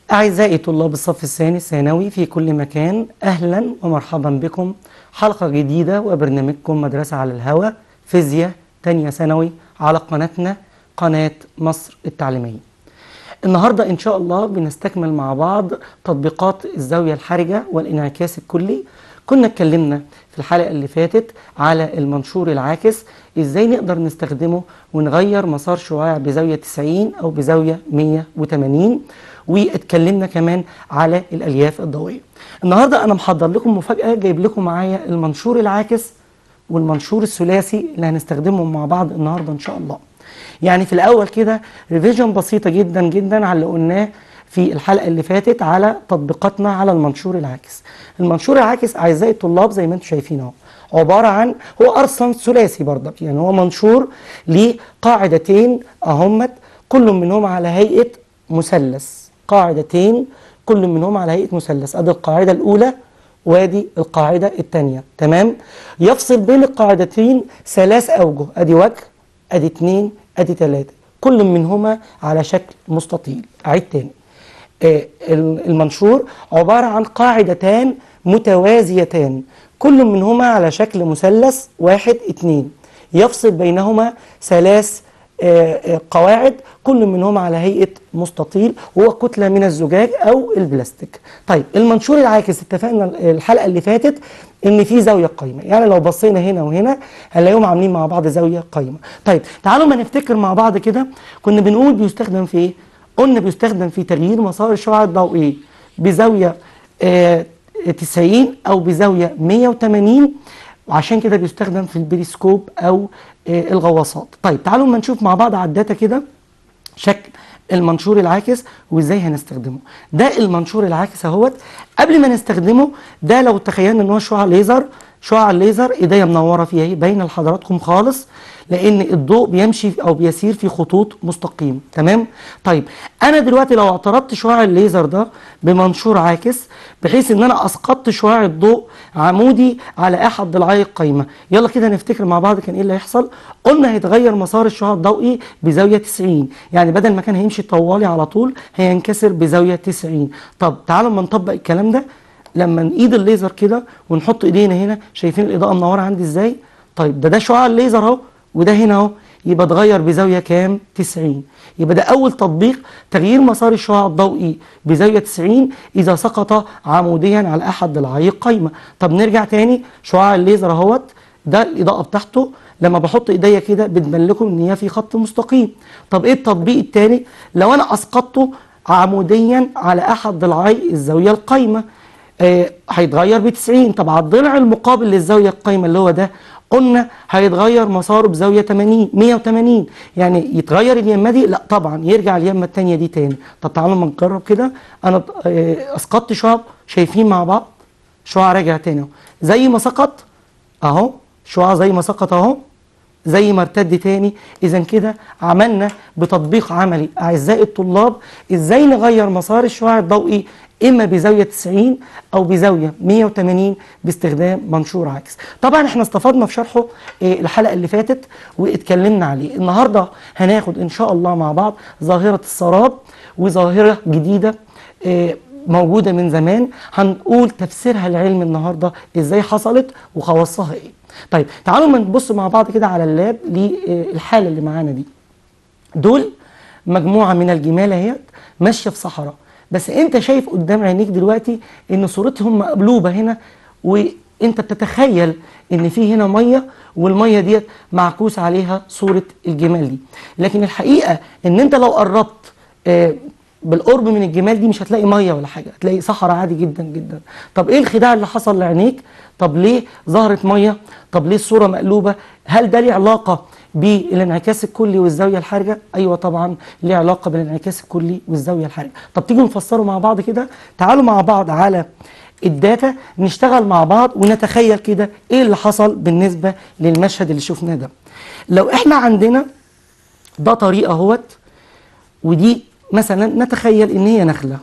أعزائي طلاب الصف الثاني الثانوي في كل مكان أهلا ومرحبا بكم حلقة جديدة وبرنامجكم مدرسة على الهواء فيزياء تانية ثانوي على قناتنا قناة مصر التعليمية النهاردة إن شاء الله بنستكمل مع بعض تطبيقات الزاوية الحرجة والانعكاس الكلي كنا اتكلمنا في الحلقة اللي فاتت على المنشور العاكس ازاي نقدر نستخدمه ونغير مسار شعاع بزاوية 90 او بزاوية 180 واتكلمنا كمان على الالياف الضوئية النهاردة انا محضر لكم مفاجأة جايب لكم معايا المنشور العاكس والمنشور الثلاثي اللي هنستخدمهم مع بعض النهاردة ان شاء الله يعني في الاول كده ريفيجن بسيطة جدا جدا على اللي قلناه في الحلقة اللي فاتت على تطبيقاتنا على المنشور العاكس المنشور العاكس أعزائي الطلاب زي ما انتم شايفين اهو عبارة عن هو أرسم ثلاثي برضك يعني هو منشور لقاعدتين أهمت كل منهم على هيئة مثلث قاعدتين كل منهم على هيئة مثلث أدي القاعدة الأولى وادي القاعدة الثانية تمام يفصل بين القاعدتين ثلاث أوجه أدي وجه أدي اتنين أدي تلاتة كل منهما على شكل مستطيل أعيد تاني آه، المنشور عبارة عن قاعدتان متوازيتان كل منهما على شكل مثلث واحد اتنين يفصل بينهما ثلاث آه، آه، قواعد كل منهما على هيئة مستطيل وهو كتلة من الزجاج أو البلاستيك طيب المنشور العاكس اتفقنا الحلقة اللي فاتت ان في زاويه قايمه يعني لو بصينا هنا وهنا هنلاقيهم عاملين مع بعض زاويه قايمه طيب تعالوا ما نفتكر مع بعض كده كنا بنقول بيستخدم في ايه قلنا بيستخدم في تغيير مسار الشعاع الضوئي بزاويه آه 90 او بزاويه 180 وعشان كده بيستخدم في البريسكوب او آه الغواصات طيب تعالوا ما نشوف مع بعض على الداتا كده شكل المنشور العاكس وازاي هنستخدمه ده المنشور العاكس اهوت قبل ما نستخدمه ده لو تخيلنا ان هو شعاع ليزر شعاع الليزر ايديا منوره فيها اهي باينه لحضراتكم خالص لان الضوء بيمشي او بيسير في خطوط مستقيمه تمام طيب انا دلوقتي لو اعترضت شعاع الليزر ده بمنشور عاكس بحيث ان انا اسقطت شعاع الضوء عمودي على احد ضلعي القايمه يلا كده نفتكر مع بعض كان ايه اللي هيحصل قلنا هيتغير مسار الشعاع الضوئي بزاويه 90 يعني بدل ما كان هيمشي طوالي على طول هينكسر بزاويه 90 طب تعالوا اما نطبق الكلام ده لما نقيد الليزر كده ونحط ايدينا هنا شايفين الاضاءه منوره عندي ازاي طيب ده ده شعاع الليزر اهو وده هنا اهو يبقى اتغير بزاويه كام 90 يبقى ده اول تطبيق تغيير مسار الشعاع الضوئي بزاويه 90 اذا سقط عموديا على احد ضلعي القايمه طب نرجع تاني شعاع الليزر اهوت ده الاضاءه بتاعته لما بحط ايديا كده بتبان لكم ان هي في خط مستقيم طب ايه التطبيق التاني لو انا اسقطته عموديا على احد ضلعي الزاويه القايمه آه هيتغير ب 90 طب على الضلع المقابل للزاويه القايمه اللي هو ده قلنا هيتغير مساره بزاويه 80 180 يعني يتغير اليمه دي لا طبعا يرجع اليمه الثانيه دي تاني طب تعالوا ما نجرب كده انا آه اسقطت شعاع شايفين مع بعض شعاع راجع تاني اهو زي ما سقط اهو شعاع زي ما سقط اهو زي ما ارتد تاني اذا كده عملنا بتطبيق عملي اعزائي الطلاب ازاي نغير مسار الشعاع الضوئي اما بزاويه 90 او بزاويه 180 باستخدام منشور عاكس طبعا احنا استفدنا في شرحه إيه الحلقه اللي فاتت واتكلمنا عليه النهارده هناخد ان شاء الله مع بعض ظاهره السراب وظاهره جديده إيه موجوده من زمان هنقول تفسيرها العلمي النهارده ازاي حصلت وخواصها ايه طيب تعالوا ما نبص مع بعض كده على اللاب للحاله اللي معانا دي دول مجموعه من الجمال اهيت ماشيه في صحراء بس انت شايف قدام عينيك دلوقتي ان صورتهم مقلوبه هنا وانت بتتخيل ان في هنا ميه والميه ديت معكوس عليها صوره الجمال دي لكن الحقيقه ان انت لو قربت آه بالقرب من الجمال دي مش هتلاقي ميه ولا حاجه هتلاقي صحراء عادي جدا جدا طب ايه الخداع اللي حصل لعينيك طب ليه ظهرت ميه طب ليه الصوره مقلوبه هل ده ليه علاقه بالانعكاس الكلي والزاويه الحرجه ايوه طبعا ليه علاقه بالانعكاس الكلي والزاويه الحرجه طب تيجوا نفسره مع بعض كده تعالوا مع بعض على الداتا نشتغل مع بعض ونتخيل كده ايه اللي حصل بالنسبه للمشهد اللي شفناه ده لو احنا عندنا ده طريق اهوت ودي مثلا نتخيل ان هي نخله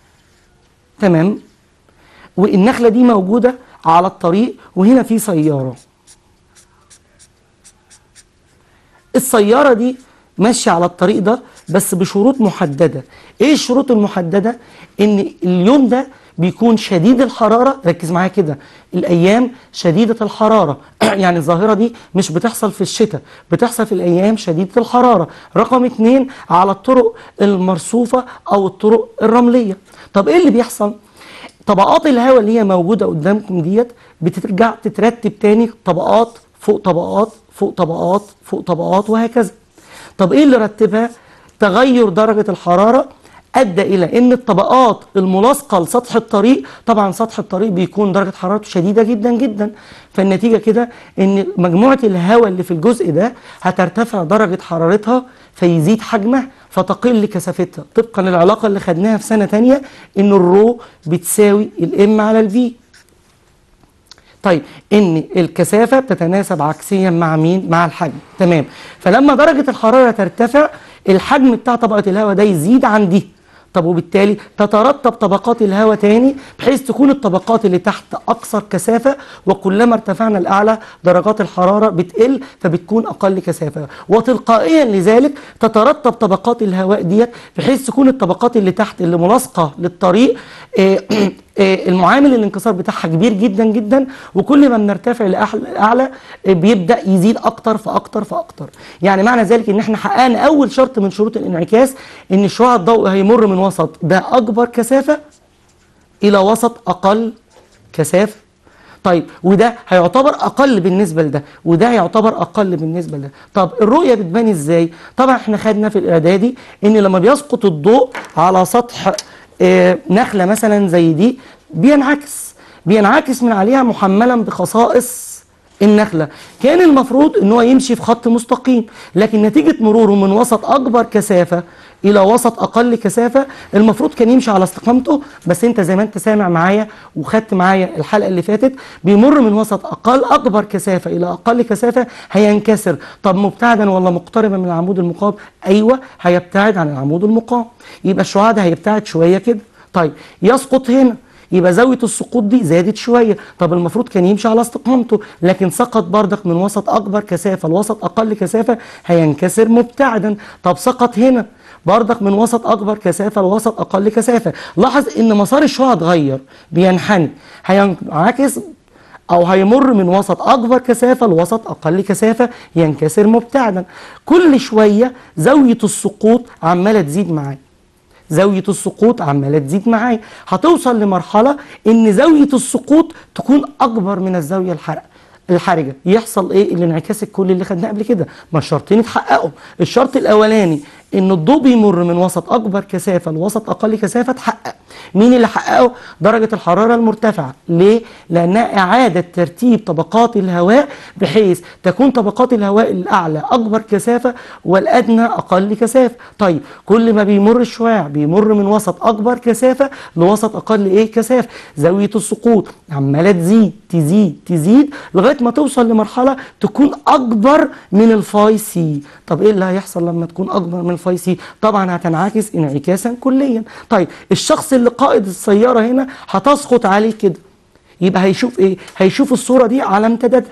تمام والنخله دي موجوده على الطريق وهنا في سياره السياره دي ماشيه على الطريق ده بس بشروط محددة ايه الشروط المحددة ان اليوم ده بيكون شديد الحرارة ركز معايا كده الأيام شديدة الحرارة يعني الظاهرة دي مش بتحصل في الشتاء بتحصل في الأيام شديدة الحرارة رقم اتنين على الطرق المرصوفة أو الطرق الرملية طب ايه اللي بيحصل طبقات الهواء اللي هي موجودة قدامكم ديت بترجع تترتب تاني طبقات فوق طبقات فوق طبقات فوق طبقات وهكذا طب ايه اللي رتبها تغير درجة الحرارة ادى الى ان الطبقات الملاصقه لسطح الطريق طبعا سطح الطريق بيكون درجه حرارته شديده جدا جدا فالنتيجه كده ان مجموعه الهواء اللي في الجزء ده هترتفع درجه حرارتها فيزيد حجمها فتقل كثافتها طبقا للعلاقه اللي خدناها في سنه تانية ان الرو بتساوي الام على الفي طيب ان الكثافه بتتناسب عكسيا مع مين مع الحجم تمام فلما درجه الحراره ترتفع الحجم بتاع طبقه الهواء ده يزيد عن دي طب وبالتالي تترتب طبقات الهواء تاني بحيث تكون الطبقات اللي تحت اكثر كثافه وكلما ارتفعنا لاعلى درجات الحراره بتقل فبتكون اقل كثافه وتلقائيا لذلك تترتب طبقات الهواء ديت بحيث تكون الطبقات اللي تحت اللي ملاصقه للطريق آه، آه، المعامل الانكسار بتاعها كبير جدا جدا وكل ما بنرتفع لاعلى آه، بيبدا يزيد اكتر فاكتر فاكتر يعني معنى ذلك ان احنا حققنا اول شرط من شروط الانعكاس ان الشعاع الضوئي هيمر من وسط ده اكبر كثافه الى وسط اقل كثافه طيب وده هيعتبر اقل بالنسبه لده وده هيعتبر اقل بالنسبه لده طب الرؤيه بتبان ازاي طبعا احنا خدنا في الاعدادي ان لما بيسقط الضوء على سطح آه، نخله مثلا زي دي بينعكس بينعكس من عليها محملا بخصائص النخله كان المفروض ان هو يمشي في خط مستقيم لكن نتيجه مروره من وسط اكبر كثافه الى وسط اقل كثافه المفروض كان يمشي على استقامته بس انت زي ما انت سامع معايا وخدت معايا الحلقه اللي فاتت بيمر من وسط اقل اكبر كثافه الى اقل كثافه هينكسر طب مبتعدا ولا مقتربا من العمود المقام ايوه هيبتعد عن العمود المقام يبقى الشعاع ده هيبتعد شويه كده طيب يسقط هنا يبقى زاويه السقوط دي زادت شويه طب المفروض كان يمشي على استقامته لكن سقط بردك من وسط اكبر كثافه لوسط اقل كثافه هينكسر مبتعدا طب سقط هنا بردك من وسط اكبر كثافه لوسط اقل كثافه لاحظ ان مسار الشعاع اتغير بينحني هينعكس او هيمر من وسط اكبر كثافه لوسط اقل كثافه ينكسر مبتعدا كل شويه زاويه السقوط عماله تزيد معاه زاويه السقوط عماله تزيد معايا هتوصل لمرحله ان زاويه السقوط تكون اكبر من الزاويه الحرقه الحرجه يحصل ايه الانعكاس الكلي اللي خدناه قبل كده ما الشرطين اتحققوا الشرط الاولاني ان الضوء بيمر من وسط اكبر كثافه لوسط اقل كثافه اتحقق مين اللي حققه درجه الحراره المرتفعه ليه لانها اعاده ترتيب طبقات الهواء بحيث تكون طبقات الهواء الاعلى اكبر كثافه والادنى اقل كثافه طيب كل ما بيمر الشعاع بيمر من وسط اكبر كثافه لوسط اقل ايه كثافه زاويه السقوط عماله تزيد تزيد تزيد لغايه ما توصل لمرحله تكون اكبر من الفاي سي طب ايه اللي هيحصل لما تكون اكبر من الفاي سي طبعا هتنعكس انعكاسا كليا طيب الشخص اللي قائد السياره هنا هتسقط عليه كده يبقى هيشوف ايه هيشوف الصوره دي على امتدادها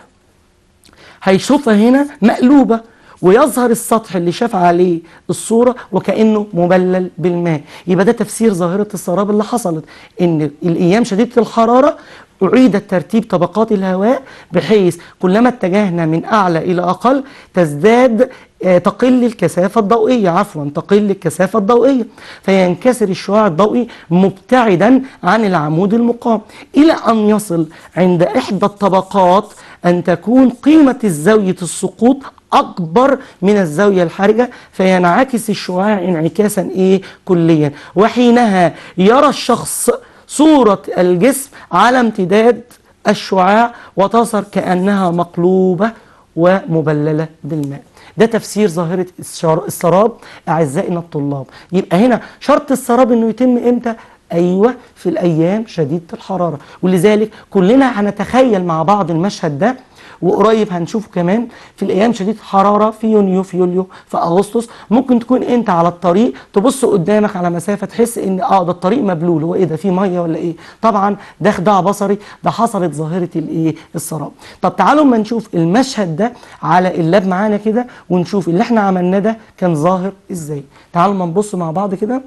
هيشوفها هنا مقلوبه ويظهر السطح اللي شاف عليه الصورة وكأنه مبلل بالماء يبقى ده تفسير ظاهرة السراب اللي حصلت ان الأيام شديدة الحرارة أعيد ترتيب طبقات الهواء بحيث كلما اتجهنا من أعلى إلى أقل تزداد آه، تقل الكثافة الضوئية عفوا تقل الكثافة الضوئية فينكسر الشعاع الضوئي مبتعدا عن العمود المقام إلى أن يصل عند إحدى الطبقات أن تكون قيمة زاوية السقوط أكبر من الزاوية الحرجة فينعكس الشعاع انعكاسا إيه كليا وحينها يرى الشخص صورة الجسم على امتداد الشعاع وتصر كأنها مقلوبة ومبللة بالماء ده تفسير ظاهرة الشر- السراب أعزائنا الطلاب يبقى هنا شرط السراب أنه يتم إمتى؟ أيوة في الأيام شديدة الحرارة ولذلك كلنا هنتخيل مع بعض المشهد ده وقريب هنشوفه كمان في الايام شديد حراره في يونيو في يوليو في اغسطس ممكن تكون انت على الطريق تبص قدامك على مسافه تحس ان اه ده الطريق مبلول هو ايه ده في ميه ولا ايه طبعا ده خداع بصري ده حصلت ظاهره الايه السراب طب تعالوا اما نشوف المشهد ده على اللاب معانا كده ونشوف اللي احنا عملناه ده كان ظاهر ازاي تعالوا اما نبص مع بعض كده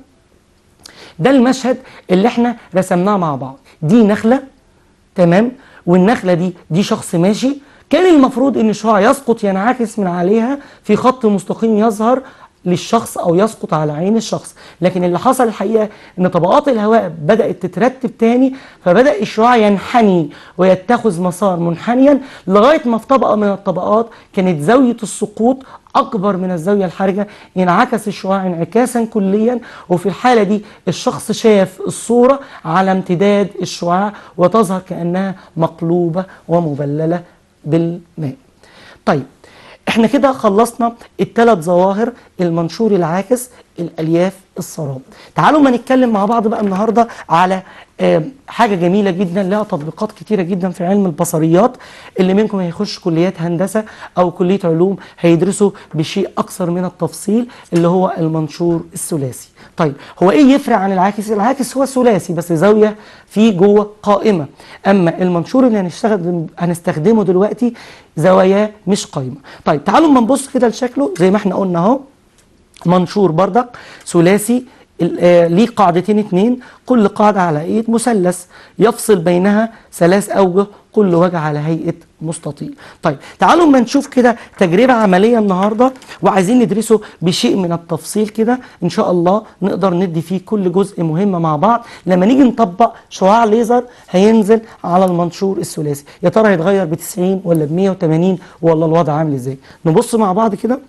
ده المشهد اللي احنا رسمناه مع بعض دي نخله تمام والنخله دي دي شخص ماشي كان المفروض ان الشعاع يسقط ينعكس من عليها في خط مستقيم يظهر للشخص او يسقط على عين الشخص لكن اللي حصل الحقيقه ان طبقات الهواء بدات تترتب تاني فبدا الشعاع ينحني ويتخذ مسار منحنيا لغايه ما في طبقه من الطبقات كانت زاويه السقوط اكبر من الزاويه الحرجه انعكس الشعاع انعكاسا كليا وفي الحاله دي الشخص شاف الصوره على امتداد الشعاع وتظهر كانها مقلوبه ومبلله بالماء طيب احنا كده خلصنا الثلاث ظواهر المنشور العاكس الالياف السراب تعالوا ما نتكلم مع بعض بقى النهارده على آه، حاجه جميله جدا لها تطبيقات كتيره جدا في علم البصريات اللي منكم هيخش كليات هندسه او كليه علوم هيدرسوا بشيء اكثر من التفصيل اللي هو المنشور الثلاثي طيب هو ايه يفرق عن العاكس العاكس هو ثلاثي بس زاويه فيه جوه قائمه اما المنشور اللي هنستخدم هنستخدمه دلوقتي زواياه مش قايمه طيب تعالوا اما نبص كده لشكله زي ما احنا قلنا اهو منشور بردك ثلاثي ال- آه، ليه قاعدتين اتنين كل قاعدة على هيئة مثلث يفصل بينها ثلاث أوجه كل وجه على هيئة مستطيل طيب تعالوا ما نشوف كده تجربة عملية النهاردة وعايزين ندرسه بشيء من التفصيل كده إن شاء الله نقدر ندي فيه كل جزء مهم مع بعض لما نيجي نطبق شعاع ليزر هينزل على المنشور الثلاثي يا ترى هيتغير ب 90 ولا ب 180 ولا الوضع عامل ازاي نبص مع بعض كده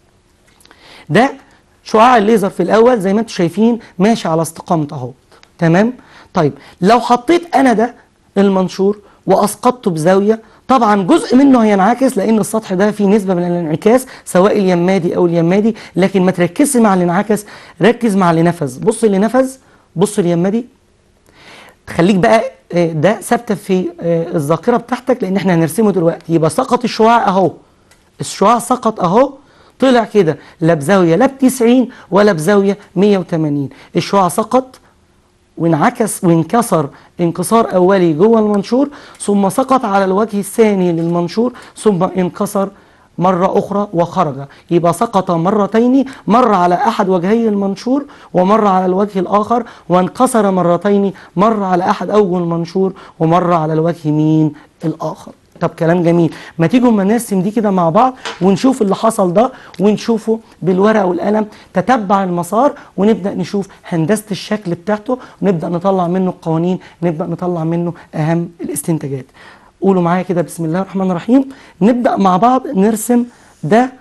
ده شعاع الليزر في الاول زي ما انتم شايفين ماشي على استقامته اهو تمام طيب لو حطيت انا ده المنشور واسقطته بزاويه طبعا جزء منه هينعكس لان السطح ده فيه نسبه من الانعكاس سواء اليمادي او اليمادي لكن ما تركزش مع اللي انعكس ركز مع اللي نفذ بص اللي نفذ بص اليمادي خليك بقى آه، ده ثابته في آه، الذاكره بتاعتك لان احنا هنرسمه دلوقتي يبقى سقط الشعاع اهو الشعاع سقط اهو طلع كده لا بزاويه لا ب 90 ولا بزاويه 180 الشعاع سقط وانعكس وانكسر انكسار اولي جوه المنشور ثم سقط على الوجه الثاني للمنشور ثم انكسر مرة أخرى وخرج يبقى سقط مرتين مرة على أحد وجهي المنشور ومرة على الوجه الآخر وانكسر مرتين مرة على أحد أوجه المنشور ومرة على الوجه مين الآخر طب كلام جميل ما تيجوا اما نرسم دي كده مع بعض ونشوف اللي حصل ده ونشوفه بالورقه والقلم تتبع المسار ونبدا نشوف هندسه الشكل بتاعته ونبدا نطلع منه القوانين نبدا نطلع منه اهم الاستنتاجات قولوا معايا كده بسم الله الرحمن الرحيم نبدا مع بعض نرسم ده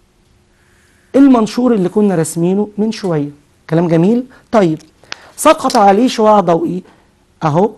المنشور اللي كنا راسمينه من شويه كلام جميل طيب سقط عليه شعاع ضوئي اهو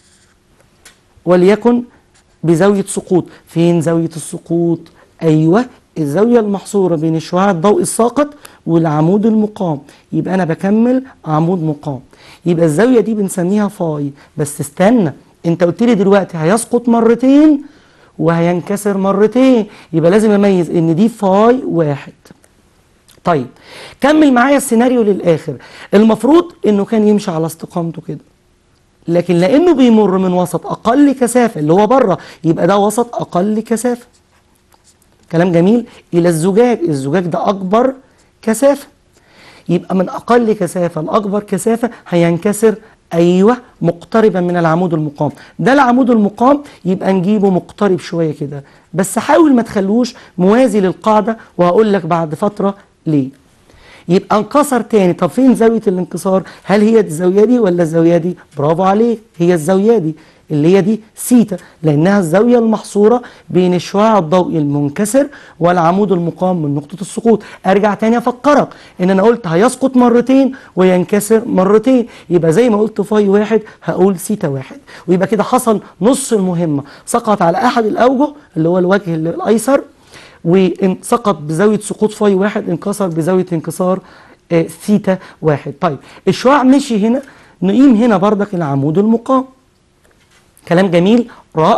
وليكن بزاوية سقوط فين زاوية السقوط أيوة الزاوية المحصورة بين الشعاع الضوئي الساقط والعمود المقام يبقى أنا بكمل عمود مقام يبقى الزاوية دي بنسميها فاي بس استنى أنت قلت لي دلوقتي هيسقط مرتين وهينكسر مرتين يبقى لازم أميز إن دي فاي واحد طيب كمل معايا السيناريو للآخر المفروض إنه كان يمشي على استقامته كده لكن لانه بيمر من وسط اقل كثافه اللي هو بره يبقى ده وسط اقل كثافه كلام جميل الى الزجاج الزجاج ده اكبر كثافه يبقى من اقل كثافه لاكبر كثافه هينكسر ايوه مقتربا من العمود المقام ده العمود المقام يبقى نجيبه مقترب شويه كده بس حاول ما تخلوش موازي للقاعده وهقول لك بعد فتره ليه يبقى انكسر تاني طب فين زاوية الانكسار هل هي الزاوية دي ولا الزاوية دي برافو عليك هي الزاوية دي اللي هي دي سيتا لأنها الزاوية المحصورة بين الشعاع الضوئي المنكسر والعمود المقام من نقطة السقوط أرجع تاني أفكرك إن أنا قلت هيسقط مرتين وينكسر مرتين يبقى زي ما قلت فاي واحد هقول سيتا واحد ويبقى كده حصل نص المهمة سقط على أحد الأوجه اللي هو الوجه الأيسر وسقط بزاوية سقوط فاي واحد انكسر بزاوية انكسار آه، ثيتا واحد طيب الشعاع مشي هنا نقيم هنا بردك العمود المقام كلام جميل رائع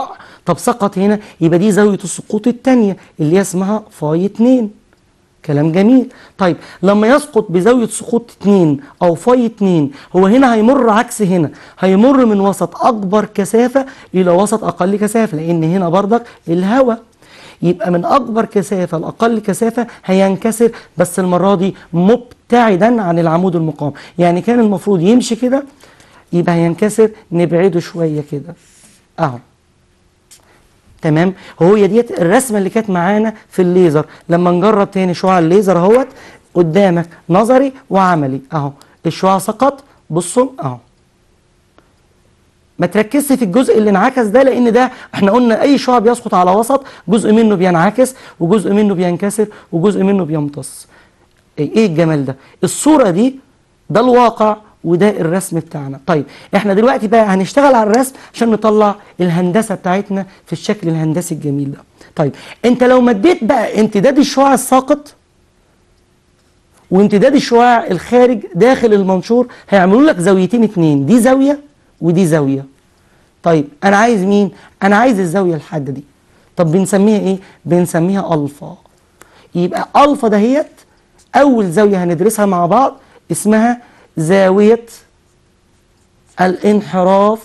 طب سقط هنا يبقى دي زاوية السقوط التانية اللي هي اسمها فاي 2 كلام جميل طيب لما يسقط بزاوية سقوط 2 أو فاي 2 هو هنا هيمر عكس هنا هيمر من وسط أكبر كثافة إلى وسط أقل كثافة لأن هنا برضك الهواء يبقى من أكبر كثافة لأقل كثافة هينكسر بس المرة دي مبتعدا عن العمود المقام يعني كان المفروض يمشي كده يبقى هينكسر نبعده شوية كده أهو تمام هو هي ديت الرسمه اللي كانت معانا في الليزر لما نجرب تاني شعاع الليزر اهوت قدامك نظري وعملي اهو الشعاع سقط بصوا اهو ما تركزش في الجزء اللي انعكس ده لان ده احنا قلنا اي شعاع بيسقط على وسط جزء منه بينعكس وجزء منه بينكسر وجزء منه بيمتص ايه الجمال ده الصوره دي ده الواقع وده الرسم بتاعنا طيب احنا دلوقتي بقى هنشتغل على الرسم عشان نطلع الهندسه بتاعتنا في الشكل الهندسي الجميل ده طيب انت لو مديت بقى امتداد الشعاع الساقط وامتداد الشعاع الخارج داخل المنشور هيعملوا لك زاويتين اتنين دي زاويه ودي زاويه طيب انا عايز مين انا عايز الزاويه الحاده دي طب بنسميها ايه بنسميها الفا يبقى الفا دهيت اول زاويه هندرسها مع بعض اسمها زاوية الانحراف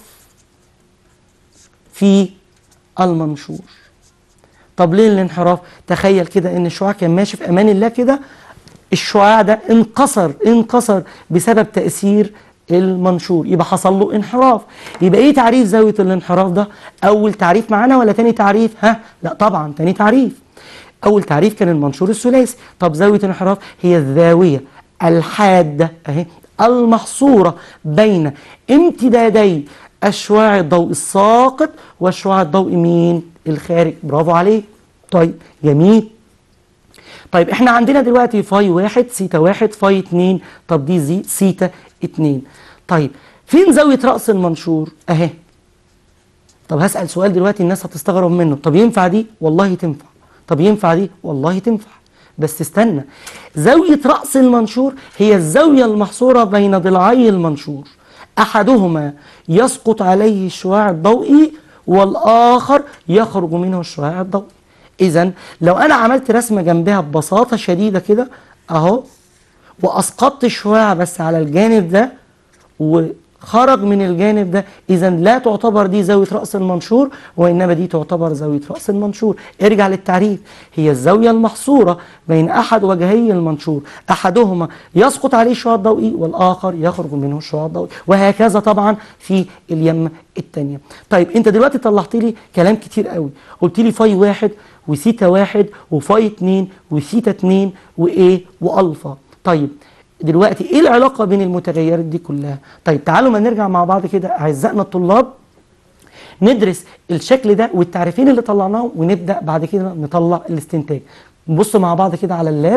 في المنشور طب ليه الانحراف تخيل كده ان الشعاع كان ماشي في امان الله كده الشعاع ده انكسر انكسر بسبب تأثير المنشور يبقى حصل له انحراف يبقى ايه تعريف زاوية الانحراف ده اول تعريف معانا ولا تاني تعريف ها لا طبعا تاني تعريف اول تعريف كان المنشور الثلاثي طب زاوية الانحراف هي الزاوية الحادة اهي المحصورة بين امتدادي الشعاع الضوئي الساقط والشعاع الضوئي مين الخارج برافو عليه طيب جميل طيب احنا عندنا دلوقتي فاي واحد سيتا واحد فاي اتنين طب دي زي سيتا اتنين طيب فين زاوية رأس المنشور اهي طب هسأل سؤال دلوقتي الناس هتستغرب منه طب ينفع دي والله تنفع طب ينفع دي والله تنفع بس استنى زاوية رأس المنشور هي الزاوية المحصورة بين ضلعي المنشور أحدهما يسقط عليه الشعاع الضوئي والآخر يخرج منه الشعاع الضوئي إذا لو أنا عملت رسمة جنبها ببساطة شديدة كده أهو وأسقطت الشعاع بس على الجانب ده وخرج من الجانب ده إذا لا تعتبر دي زاوية رأس المنشور وإنما دي تعتبر زاوية رأس المنشور ارجع للتعريف هي الزاوية المحصورة بين أحد وجهي المنشور أحدهما يسقط عليه الشعاع الضوئي والآخر يخرج منه الشعاع الضوئي وهكذا طبعا في اليمة التانية طيب أنت دلوقتي طلعت لي كلام كتير قوي قلت لي فاي واحد وسيتا واحد وفاي اتنين وسيتا اتنين وإيه وألفا طيب دلوقتي ايه العلاقة بين المتغيرات دي كلها طيب تعالوا ما نرجع مع بعض كده اعزائنا الطلاب ندرس الشكل ده والتعريفين اللي طلعناهم ونبدأ بعد كده نطلع الاستنتاج نبص مع بعض كده على اللاب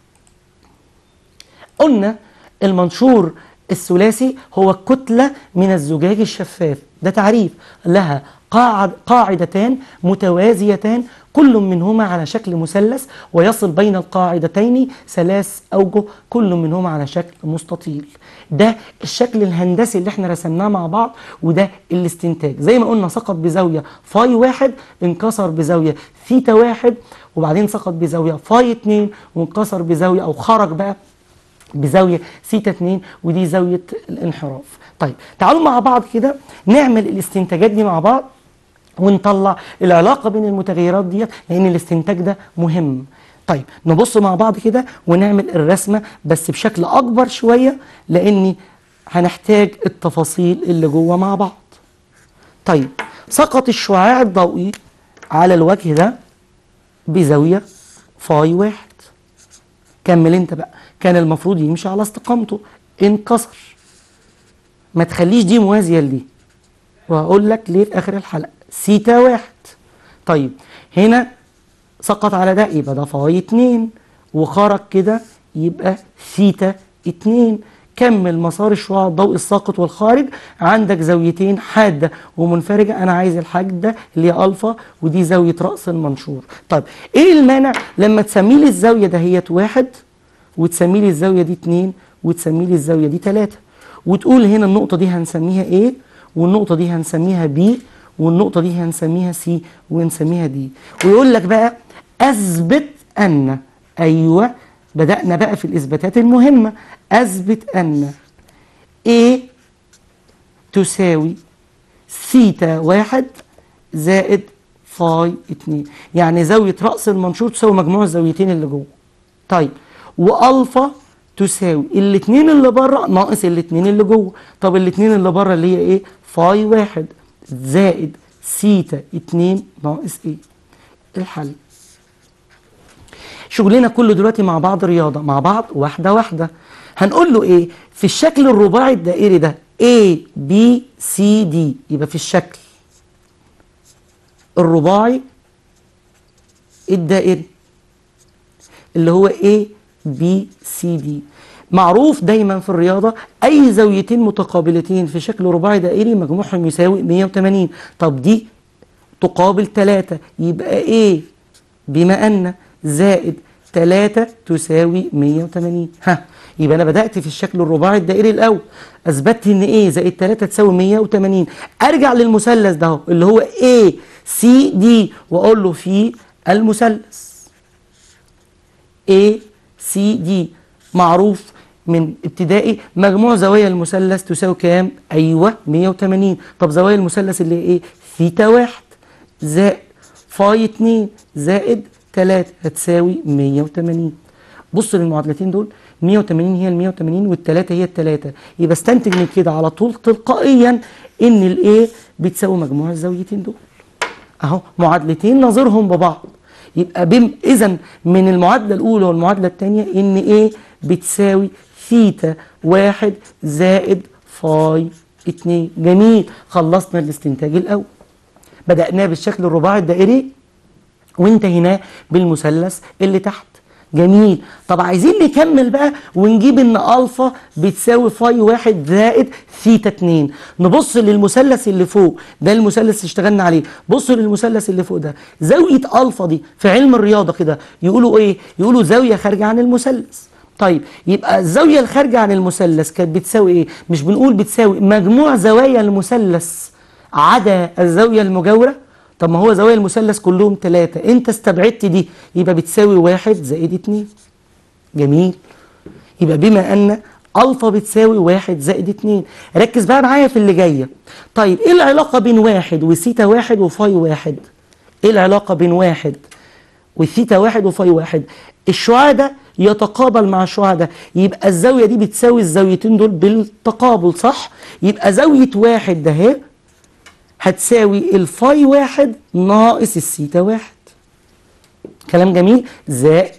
قلنا المنشور الثلاثي هو كتلة من الزجاج الشفاف ده تعريف لها قاعد قاعدتان متوازيتان كل منهما على شكل مثلث ويصل بين القاعدتين ثلاث أوجه كل منهما على شكل مستطيل ده الشكل الهندسي اللي احنا رسمناه مع بعض وده الاستنتاج زي ما قلنا سقط بزاوية فاي واحد انكسر بزاوية ثيتا واحد وبعدين سقط بزاوية فاي اتنين وانكسر بزاوية أو خرج بقى بزاوية سيتا 2 ودي زاوية الانحراف طيب تعالوا مع بعض كده نعمل الاستنتاجات دي مع بعض ونطلع العلاقة بين المتغيرات ديت لأن الاستنتاج ده مهم طيب نبص مع بعض كده ونعمل الرسمة بس بشكل أكبر شوية لأني هنحتاج التفاصيل اللي جوه مع بعض طيب سقط الشعاع الضوئي على الوجه ده بزاوية فاي واحد كمل انت بقى كان المفروض يمشي على استقامته انكسر ما تخليش دي موازية لدي وهقول لك ليه في آخر الحلقة سيتا واحد طيب هنا سقط على ده يبقى ده فاي اتنين وخرج كده يبقى سيتا اتنين كمل مسار الشعاع الضوئي الساقط والخارج عندك زاويتين حادة ومنفرجة أنا عايز الحاج ده اللي هي ألفا ودي زاوية رأس المنشور طيب إيه المانع لما تسمي لي الزاوية دهيت واحد وتسمي لي الزاوية دي اتنين وتسمي لي الزاوية دي تلاتة وتقول هنا النقطة دي هنسميها ايه والنقطة دي هنسميها بي والنقطة دي هنسميها سي ونسميها دي ويقول لك بقى أثبت أن أيوة بدأنا بقى في الإثباتات المهمة أثبت أن A تساوي ثيتا واحد زائد فاي اتنين يعني زاوية رأس المنشور تساوي مجموع الزاويتين اللي جوه طيب والفا تساوي الاتنين اللي بره ناقص الاتنين اللي جوه طب الاتنين اللي بره اللي هي ايه فاي واحد زائد سيتا اتنين ناقص ايه الحل شغلنا كله دلوقتي مع بعض رياضة مع بعض واحدة واحدة هنقول له ايه في الشكل الرباعي الدائري ده A B C D يبقى في الشكل الرباعي الدائري اللي هو A B C D معروف دايما في الرياضة أي زاويتين متقابلتين في شكل رباعي دائري مجموعهم يساوي 180 طب دي تقابل 3 يبقى A بما أن زائد 3 تساوي 180 ها يبقى أنا بدأت في الشكل الرباعي الدائري الأول أثبتت إن A زائد 3 تساوي 180 أرجع للمثلث ده أهو، اللي هو A C D وأقول له في المثلث A C D معروف من ابتدائي مجموع زوايا المثلث تساوي كام؟ ايوه 180 طب زوايا المثلث اللي هي ايه؟ ثيتا واحد زائد فاي 2 زائد 3 هتساوي 180 بص للمعادلتين دول 180 هي ال 180 والثلاثه هي الثلاثه يبقى استنتج من كده على طول تلقائيا ان الايه بتساوي مجموع الزاويتين دول اهو معادلتين نظيرهم ببعض يبقى بم اذا من المعادله الاولى والمعادله الثانيه ان ايه بتساوي ثيتا واحد زائد فاي اتنين جميل خلصنا الاستنتاج الاول بدأناه بالشكل الرباعي الدائري وانتهيناه بالمثلث اللي تحت جميل طب عايزين نكمل بقى ونجيب ان الفا بتساوي فاي واحد زائد ثيتا اتنين نبص للمثلث اللي فوق ده المثلث اللي اشتغلنا عليه بصوا للمثلث اللي فوق ده زاوية الفا دي في علم الرياضة كده يقولوا ايه يقولوا زاوية خارجة عن المثلث طيب يبقى الزاوية الخارجة عن المثلث كانت بتساوي ايه مش بنقول بتساوي مجموع زوايا المثلث عدا الزاوية المجاورة طب ما هو زوايا المثلث كلهم ثلاثة انت استبعدت دي يبقى بتساوي واحد زائد اتنين جميل يبقى بما ان الفا بتساوي واحد زائد اتنين ركز بقى معايا في اللي جاية طيب ايه العلاقة بين واحد وسيتا واحد وفاي واحد ايه العلاقة بين واحد وثيتا واحد وفاي واحد الشعاع ده يتقابل مع الشعاع ده يبقى الزاوية دي بتساوي الزاويتين دول بالتقابل صح يبقى زاوية واحد ده اهي هتساوي الفاي واحد ناقص السيتا واحد كلام جميل زائد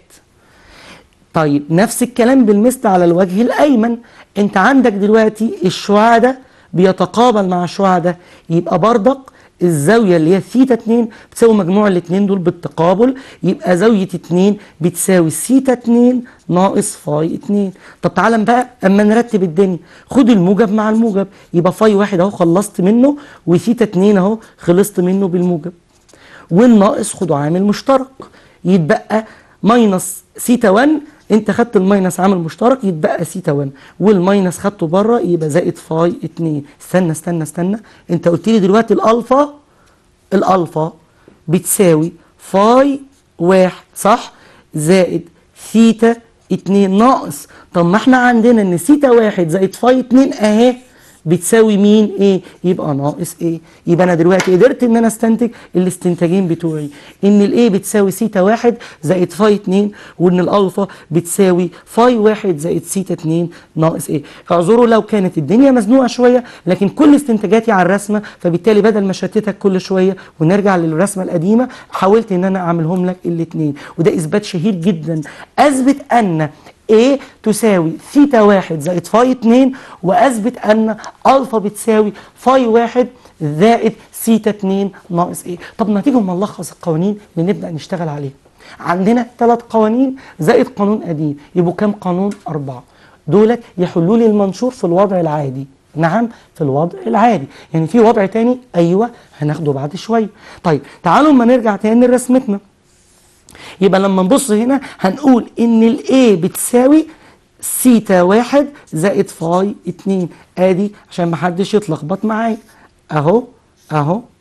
طيب نفس الكلام بالمثل على الوجه الأيمن انت عندك دلوقتي الشعاع ده بيتقابل مع الشعاع ده يبقى برضك الزاوية اللي هي ثيتا 2 بتساوي مجموع الاثنين دول بالتقابل يبقى زاوية 2 بتساوي سيتا 2 ناقص فاي 2 طب تعالى بقى اما نرتب الدنيا خد الموجب مع الموجب يبقى فاي واحد اهو خلصت منه وثيتا 2 اهو خلصت منه بالموجب والناقص خده عامل مشترك يتبقى ماينس سيتا 1 انت خدت الماينس عامل مشترك يتبقى سيتا 1 والماينس خدته بره يبقى زائد فاي 2 استنى استنى استنى انت قلت لي دلوقتي الالفا الالفا بتساوي فاي واحد صح زائد ثيتا 2 ناقص طب ما احنا عندنا ان سيتا واحد زائد فاي 2 اهي بتساوي مين ايه يبقى ناقص ايه يبقى انا دلوقتي قدرت ان انا استنتج الاستنتاجين بتوعي ان الايه بتساوي سيتا واحد زائد فاي 2 وان الالفا بتساوي فاي واحد زائد سيتا 2 ناقص ايه اعذروا لو كانت الدنيا مزنوقه شويه لكن كل استنتاجاتي على الرسمه فبالتالي بدل ما اشتتك كل شويه ونرجع للرسمه القديمه حاولت ان انا اعملهم لك الاثنين وده اثبات شهير جدا اثبت ان A تساوي ثيتا واحد زائد فاي اتنين واثبت ان الفا بتساوي فاي واحد زائد سيتا اتنين ناقص ايه طب ما تيجي اما نلخص القوانين اللي نبدا نشتغل عليها عندنا ثلاث قوانين زائد قانون قديم يبقوا كام قانون اربعه دولت يحلوا لي المنشور في الوضع العادي نعم في الوضع العادي يعني في وضع تاني ايوه هناخده بعد شويه طيب تعالوا اما نرجع تاني لرسمتنا يبقى لما نبص هنا هنقول ان الاي بتساوي سيتا واحد زائد فاي اتنين ادي عشان محدش يتلخبط معايا اهو اهو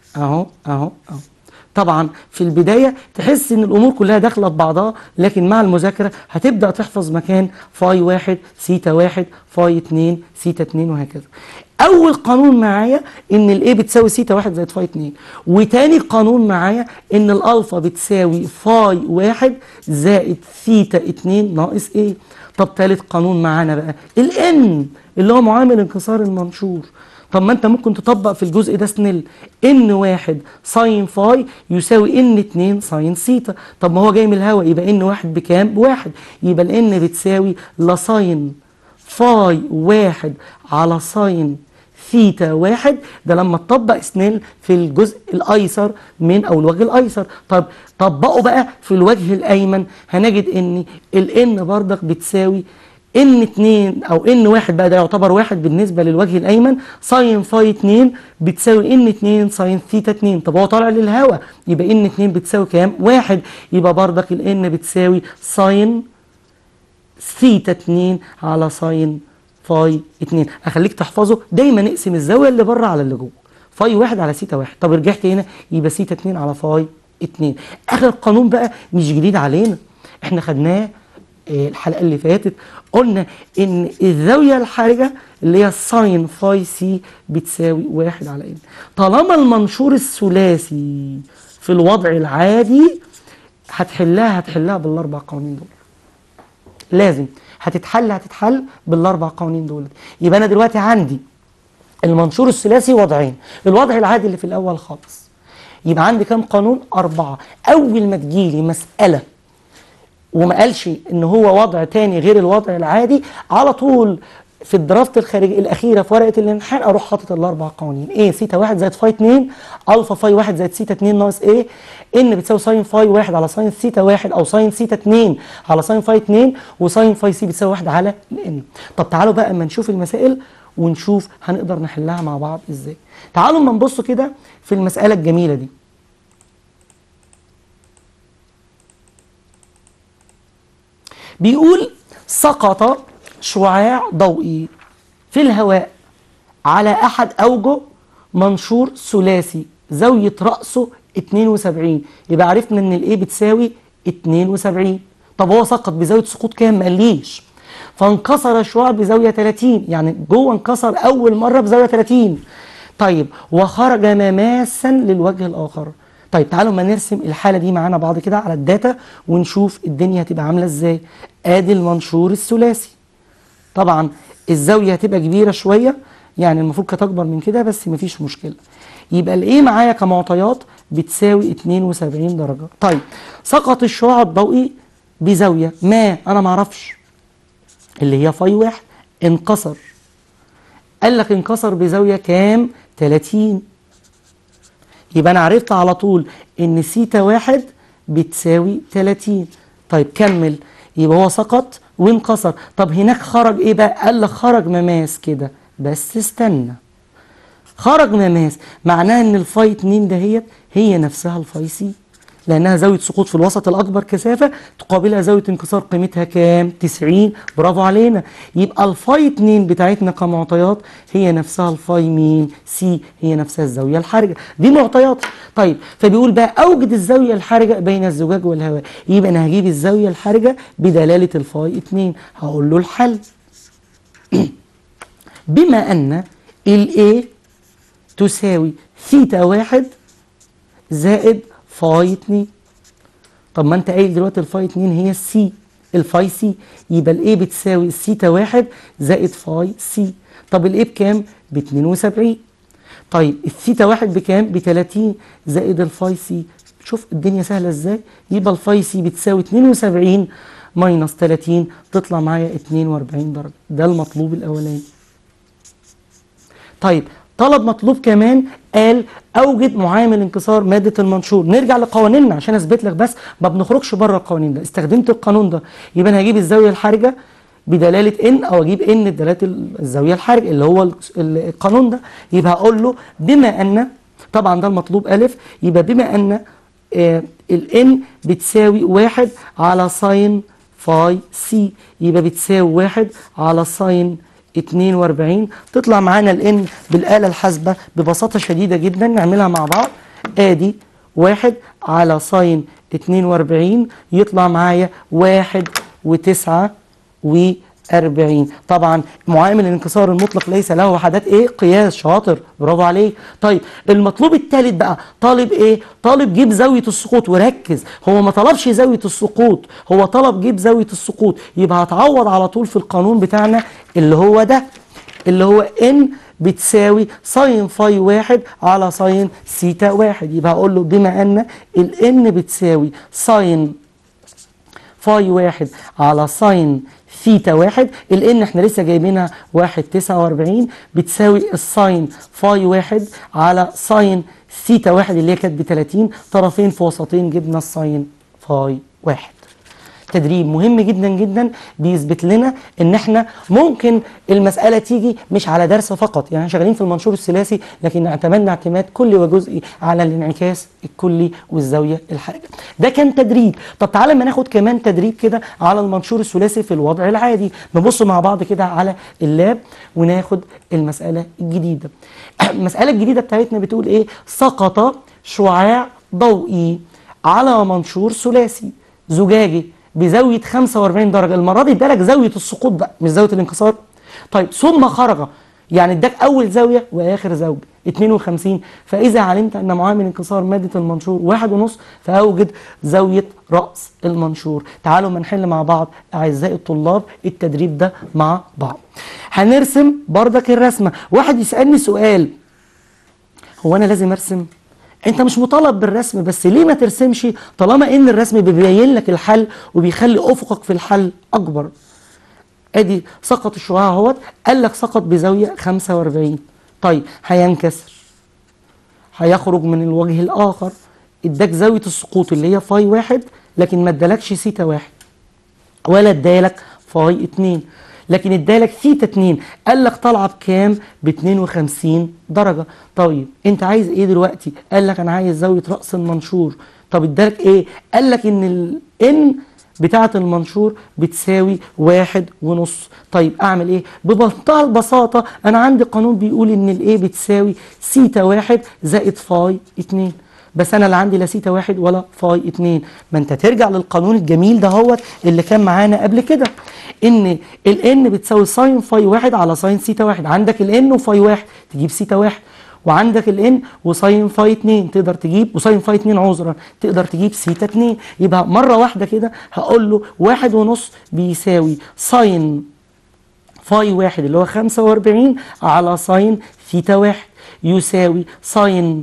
اهو اهو اهو طبعا في البداية تحس ان الامور كلها داخلة في بعضها لكن مع المذاكرة هتبدأ تحفظ مكان فاي واحد سيتا واحد فاي اتنين سيتا اتنين وهكذا اول قانون معايا ان الاي بتساوي سيتا واحد زائد فاي اتنين وتاني قانون معايا ان الالفا بتساوي فاي واحد زائد ثيتا اتنين ناقص ايه طب تالت قانون معانا بقى الان اللي هو معامل انكسار المنشور طب ما انت ممكن تطبق في الجزء ده سنيل ان واحد ساين فاي يساوي ان اتنين ساين سيتا طب ما هو جاي من الهواء يبقى ان واحد بكام بواحد يبقى الان بتساوي لساين فاي واحد على ساين ثيتا واحد ده لما تطبق سنيل في الجزء الايسر من او الوجه الايسر طب طبقه بقى في الوجه الايمن هنجد ان الان بردك بتساوي ان 2 او ان واحد بقى ده يعتبر واحد بالنسبه للوجه الايمن ساين فاي 2 بتساوي ان 2 ساين ثيتا 2 طب هو طالع للهواء يبقى ان 2 بتساوي كام؟ واحد يبقى بردك الان بتساوي ساين ثيتا 2 على ساين فاي 2 اخليك تحفظه دايما اقسم الزاويه اللي بره على اللي جوه فاي واحد على سيتا واحد طب رجعت هنا يبقى سيتا 2 على فاي 2 اخر قانون بقى مش جديد علينا احنا خدناه الحلقه اللي فاتت قلنا ان الزاويه الحرجه اللي هي ساين فاي سي بتساوي واحد على ان طالما المنشور الثلاثي في الوضع العادي هتحلها هتحلها بالاربع قوانين دول لازم هتتحل هتتحل بالاربع قوانين دول يبقى انا دلوقتي عندي المنشور الثلاثي وضعين الوضع العادي اللي في الاول خالص يبقى عندي كام قانون اربعه اول ما تجيلي مساله وما قالش ان هو وضع تاني غير الوضع العادي على طول في الدراسه الخارجيه الاخيره في ورقه الامتحان اروح حاطط الاربع قوانين ايه سيتا 1 زائد فاي 2 الفا فاي 1 زائد سيتا 2 ناقص ايه ان بتساوي ساين فاي 1 على ساين سيتا 1 او ساين سيتا 2 على ساين فاي 2 وساين فاي سي بتساوي 1 على الان طب تعالوا بقى اما نشوف المسائل ونشوف هنقدر نحلها مع بعض ازاي تعالوا اما نبص كده في المساله الجميله دي بيقول سقط شعاع ضوئي في الهواء على أحد أوجه منشور ثلاثي زاوية رأسه 72 يبقى عرفنا إن الإيه بتساوي 72 طب هو سقط بزاوية سقوط كام؟ ما قاليش فانكسر الشعاع بزاوية 30 يعني جوه انكسر أول مرة بزاوية 30 طيب وخرج مماسا للوجه الآخر طيب تعالوا ما نرسم الحالة دي معانا بعض كده على الداتا ونشوف الدنيا هتبقى عاملة ازاي ادي المنشور الثلاثي طبعا الزاوية هتبقى كبيرة شوية يعني المفروض كانت اكبر من كده بس مفيش مشكلة يبقى الايه معايا كمعطيات بتساوي 72 درجة طيب سقط الشعاع الضوئي بزاوية ما انا معرفش اللي هي فاي واحد انكسر قال لك انكسر بزاوية كام 30 يبقى انا عرفت على طول ان سيتا واحد بتساوي 30 طيب كمل يبقى هو سقط وانكسر طب هناك خرج ايه بقى قال لك خرج مماس كده بس استنى خرج مماس معناها ان الفاي 2 دهيت هي نفسها الفاي سي لانها زاويه سقوط في الوسط الاكبر كثافه تقابلها زاويه انكسار قيمتها كام 90 برافو علينا يبقى الفاي 2 بتاعتنا كمعطيات هي نفسها الفاي مين سي هي نفسها الزاويه الحرجه دي معطيات طيب فبيقول بقى اوجد الزاويه الحرجه بين الزجاج والهواء يبقى انا هجيب الزاويه الحرجه بدلاله الفاي 2 هقول له الحل بما ان الاي تساوي ثيتا واحد زائد فاي 2 طب ما انت قايل دلوقتي الفاي 2 هي السي الفاي سي يبقى الاي بتساوي السيتا واحد زائد فاي سي طب الاي بكام؟ ب 72 طيب الثيتا واحد بكام؟ ب 30 زائد الفاي سي شوف الدنيا سهلة ازاي يبقى الفاي سي بتساوي 72 ماينس 30 تطلع معايا 42 درجة ده المطلوب الأولاني طيب طلب مطلوب كمان قال اوجد معامل انكسار ماده المنشور نرجع لقوانيننا عشان اثبت لك بس ما بنخرجش بره القوانين ده استخدمت القانون ده يبقى انا هجيب الزاويه الحرجه بدلاله ان او اجيب ان بدلاله الزاويه الحرجه اللي هو القانون ده يبقى هقول له بما ان طبعا ده المطلوب الف يبقى بما ان آه الان بتساوي واحد على ساين فاي سي يبقى بتساوي واحد على ساين 42 تطلع معانا الان بالآلة الحاسبة ببساطة شديدة جدا نعملها مع بعض ادي واحد على ساين 42 يطلع معايا واحد وتسعة وأربعين طبعا معامل الانكسار المطلق ليس له وحدات ايه قياس شاطر برافو عليك طيب المطلوب الثالث بقى طالب ايه طالب جيب زاويه السقوط وركز هو ما طلبش زاويه السقوط هو طلب جيب زاويه السقوط يبقى هتعوض على طول في القانون بتاعنا اللي هو ده اللي هو ان بتساوي ساين فاي واحد على ساين سيتا واحد يبقى هقول له بما ان الان بتساوي ساين فاي واحد على ساين ثيتا واحد الان احنا لسه جايبينها واحد تسعة واربعين بتساوي الساين فاي واحد على ساين ثيتا واحد اللي هي كانت بتلاتين طرفين في وسطين جبنا الساين فاي واحد تدريب مهم جدا جدا بيثبت لنا ان احنا ممكن المساله تيجي مش على درس فقط يعني شغالين في المنشور الثلاثي لكن اعتمدنا اعتماد كلي وجزئي على الانعكاس الكلي والزاويه الحاجه ده كان تدريب طب تعالى ما ناخد كمان تدريب كده على المنشور الثلاثي في الوضع العادي نبص مع بعض كده على اللاب وناخد المساله الجديده المساله الجديده بتاعتنا بتقول ايه سقط شعاع ضوئي على منشور ثلاثي زجاجي بزاويه 45 درجه المره دي ادالك زاويه السقوط بقى مش زاويه الانكسار طيب ثم خرج يعني اداك اول زاويه واخر زاويه 52 فاذا علمت ان معامل انكسار ماده المنشور واحد ونص فاوجد زاويه راس المنشور تعالوا ما نحل مع بعض اعزائي الطلاب التدريب ده مع بعض هنرسم بردك الرسمه واحد يسالني سؤال هو انا لازم ارسم انت مش مطالب بالرسم بس ليه ما ترسمش طالما ان الرسم بيبين لك الحل وبيخلي افقك في الحل اكبر ادي سقط الشعاع اهوت قال لك سقط بزاويه 45 طيب هينكسر هيخرج من الوجه الاخر اداك زاويه السقوط اللي هي فاي واحد لكن ما ادالكش سيتا واحد ولا ادالك فاي اتنين لكن ادالك ثيتا 2 قال لك طالعه بكام؟ ب 52 درجه طيب انت عايز ايه دلوقتي؟ قال لك انا عايز زاويه راس المنشور طب ادالك ايه؟ قال لك ان الان بتاعه المنشور بتساوي واحد ونص طيب اعمل ايه؟ بمنتهى البساطه انا عندي قانون بيقول ان الايه بتساوي سيتا واحد زائد فاي 2 بس انا لا عندي لا سيتا واحد ولا فاي اتنين ما انت ترجع للقانون الجميل ده هوت اللي كان معانا قبل كده ان الان بتساوي ساين فاي واحد على ساين سيتا واحد عندك الان وفاي واحد تجيب سيتا واحد وعندك الان وساين فاي 2 تقدر تجيب وساين فاي 2 عذرا تقدر تجيب سيتا 2 يبقى مره واحده كده هقول له واحد ونص بيساوي ساين فاي واحد اللي هو 45 على ساين ثيتا واحد يساوي ساين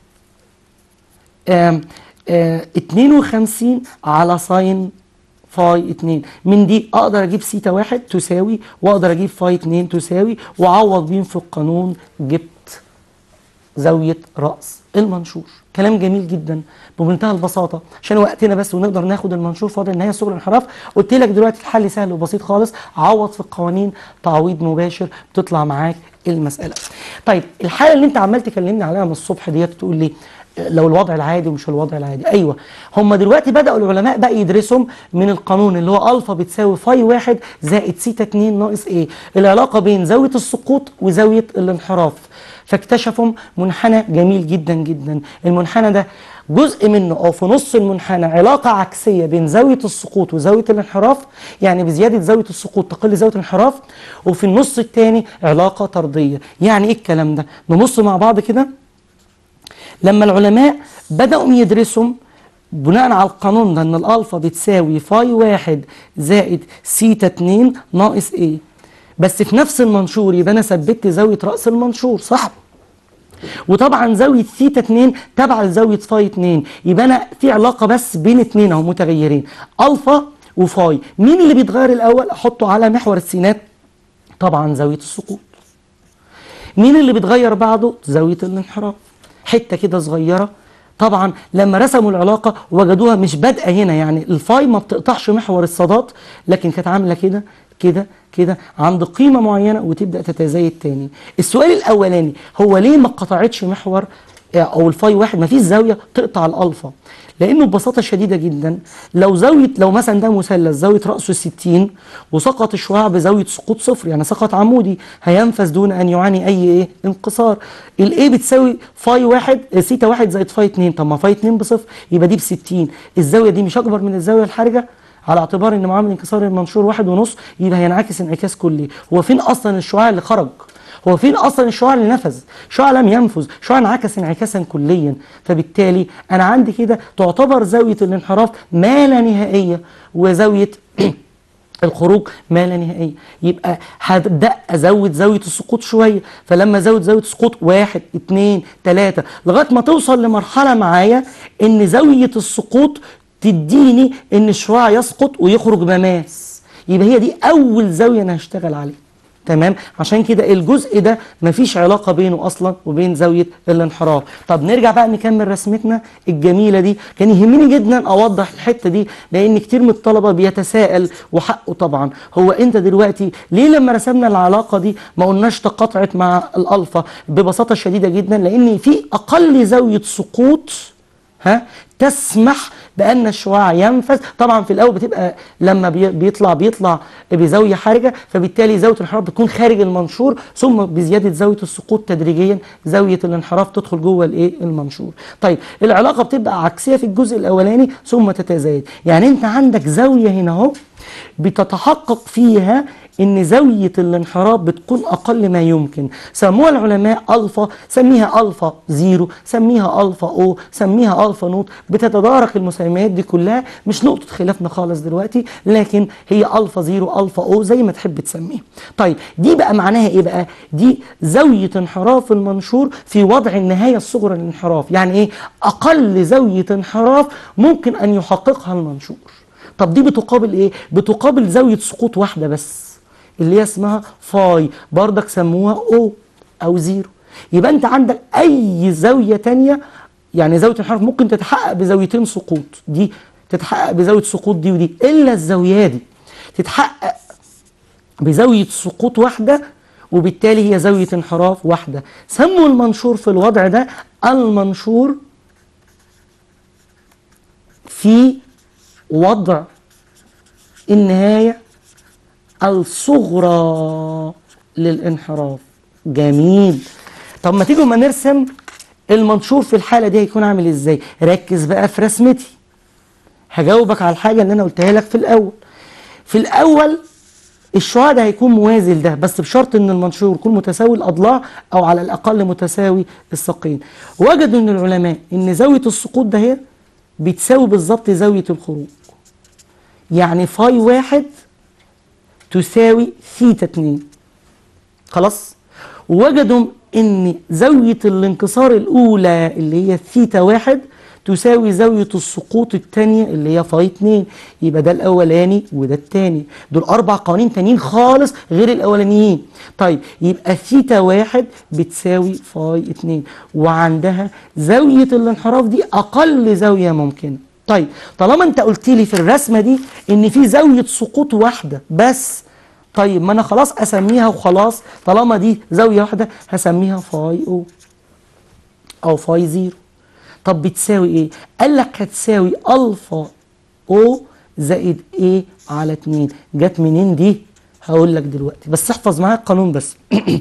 آم آم 52 على ساين فاي 2 من دي اقدر اجيب سيتا واحد تساوي واقدر اجيب فاي 2 تساوي واعوض بيهم في القانون جبت زاويه راس المنشور كلام جميل جدا بمنتهى البساطه عشان وقتنا بس ونقدر ناخد المنشور في وضع النهايه سبل الانحراف قلت لك دلوقتي الحل سهل وبسيط خالص عوض في القوانين تعويض مباشر بتطلع معاك المساله طيب الحاله اللي انت عمال تكلمني عليها من الصبح ديت تقول لي لو الوضع العادي ومش الوضع العادي ايوه هم دلوقتي بداوا العلماء بقى يدرسهم من القانون اللي هو الفا بتساوي فاي واحد زائد سيتا 2 ناقص ايه العلاقه بين زاويه السقوط وزاويه الانحراف فاكتشفوا منحنى جميل جدا جدا المنحنى ده جزء منه او في نص المنحنى علاقه عكسيه بين زاويه السقوط وزاويه الانحراف يعني بزياده زاويه السقوط تقل زاويه الانحراف وفي النص الثاني علاقه طرديه يعني ايه الكلام ده نبص مع بعض كده لما العلماء بدأوا يدرسوا بناء على القانون ده ان الالفا بتساوي فاي واحد زائد سيتا 2 ناقص ايه بس في نفس المنشور يبقى انا ثبت زاويه راس المنشور صح وطبعا زاويه ثيتا 2 تبع لزاويه فاي 2 يبقى انا في علاقه بس بين اثنين اهو متغيرين الفا وفاي مين اللي بيتغير الاول احطه على محور السينات طبعا زاويه السقوط مين اللي بيتغير بعده زاويه الانحراف حته كده صغيره طبعا لما رسموا العلاقه وجدوها مش بادئه هنا يعني الفاي ما بتقطعش محور الصادات لكن كانت عامله كده كده كده عند قيمه معينه وتبدا تتزايد تاني السؤال الاولاني هو ليه ما قطعتش محور او الفاي واحد مفيش زاويه تقطع الالفا لانه ببساطه شديده جدا لو زاويه لو مثلا ده مثلث زاويه راسه 60 وسقط الشعاع بزاويه سقوط صفر يعني سقط عمودي هينفذ دون ان يعاني اي ايه انكسار الايه بتساوي فاي واحد سيتا واحد زائد فاي 2 طب ما فاي 2 بصفر يبقى دي ب 60 الزاويه دي مش اكبر من الزاويه الحرجه على اعتبار ان معامل انكسار المنشور واحد ونص يبقى هينعكس انعكاس كلي هو فين اصلا الشعاع اللي خرج هو فين اصلا الشعاع اللي نفذ شعاع لم ينفذ شعاع انعكس انعكاسا كليا فبالتالي انا عندي كده تعتبر زاويه الانحراف ما لا نهائيه وزاويه الخروج ما لا نهائيه يبقى هبدا ازود زاويه السقوط شويه فلما ازود زاويه السقوط واحد اتنين تلاته لغايه ما توصل لمرحله معايا ان زاويه السقوط تديني ان الشعاع يسقط ويخرج مماس يبقى هي دي اول زاويه انا هشتغل عليها تمام عشان كده الجزء ده مفيش علاقة بينه أصلا وبين زاوية الانحراف طب نرجع بقى نكمل رسمتنا الجميلة دي كان يهمني جدا أوضح الحتة دي لأن كتير من الطلبة بيتساءل وحقه طبعا هو أنت دلوقتي ليه لما رسمنا العلاقة دي ما قلناش تقاطعت مع الألفا ببساطة شديدة جدا لأن في أقل زاوية سقوط ها تسمح بان الشعاع ينفذ طبعا في الاول بتبقى لما بيطلع بيطلع بزاويه حرجه فبالتالي زاويه الانحراف بتكون خارج المنشور ثم بزياده زاويه السقوط تدريجيا زاويه الانحراف تدخل جوه الايه المنشور طيب العلاقه بتبقى عكسيه في الجزء الاولاني ثم تتزايد يعني انت عندك زاويه هنا اهو بتتحقق فيها ان زاويه الانحراف بتكون اقل ما يمكن سموها العلماء الفا سميها الفا زيرو سميها الفا او سميها الفا نوت بتتدارك المسميات دي كلها مش نقطه خلافنا خالص دلوقتي لكن هي الفا زيرو الفا او زي ما تحب تسميها طيب دي بقى معناها ايه بقى دي زاويه انحراف المنشور في وضع النهايه الصغرى للانحراف يعني ايه اقل زاويه انحراف ممكن ان يحققها المنشور طب دي بتقابل ايه بتقابل زاويه سقوط واحده بس اللي هي اسمها فاي بردك سموها او او زيرو يبقى انت عندك اي زاويه تانية يعني زاويه الانحراف ممكن تتحقق بزاويتين سقوط دي تتحقق بزاويه سقوط دي ودي الا الزاويه دي تتحقق بزاويه سقوط واحده وبالتالي هي زاويه انحراف واحده سموا المنشور في الوضع ده المنشور في وضع النهايه الصغرى للانحراف جميل طب ما تيجوا ما نرسم المنشور في الحالة دي هيكون عامل ازاي ركز بقى في رسمتي هجاوبك على الحاجة اللي انا قلتها لك في الاول في الاول الشعاع ده هيكون موازي لده بس بشرط ان المنشور يكون متساوي الاضلاع او على الاقل متساوي الساقين وجدوا ان العلماء ان زاويه السقوط ده هي بتساوي بالظبط زاويه الخروج يعني فاي واحد تساوي ثيتا 2 خلاص وجدوا ان زاوية الانكسار الاولى اللي هي ثيتا واحد تساوي زاوية السقوط الثانية اللي هي فاي 2 يبقى ده الاولاني وده الثاني دول اربع قوانين تانيين خالص غير الاولانيين طيب يبقى ثيتا واحد بتساوي فاي 2 وعندها زاوية الانحراف دي اقل زاوية ممكنة طيب طالما انت قلت لي في الرسمه دي ان في زاويه سقوط واحده بس طيب ما انا خلاص اسميها وخلاص طالما دي زاويه واحده هسميها فاي او او فاي زيرو طب بتساوي ايه قال لك هتساوي الفا او زائد ايه على 2 جت منين دي هقول لك دلوقتي بس احفظ معايا القانون بس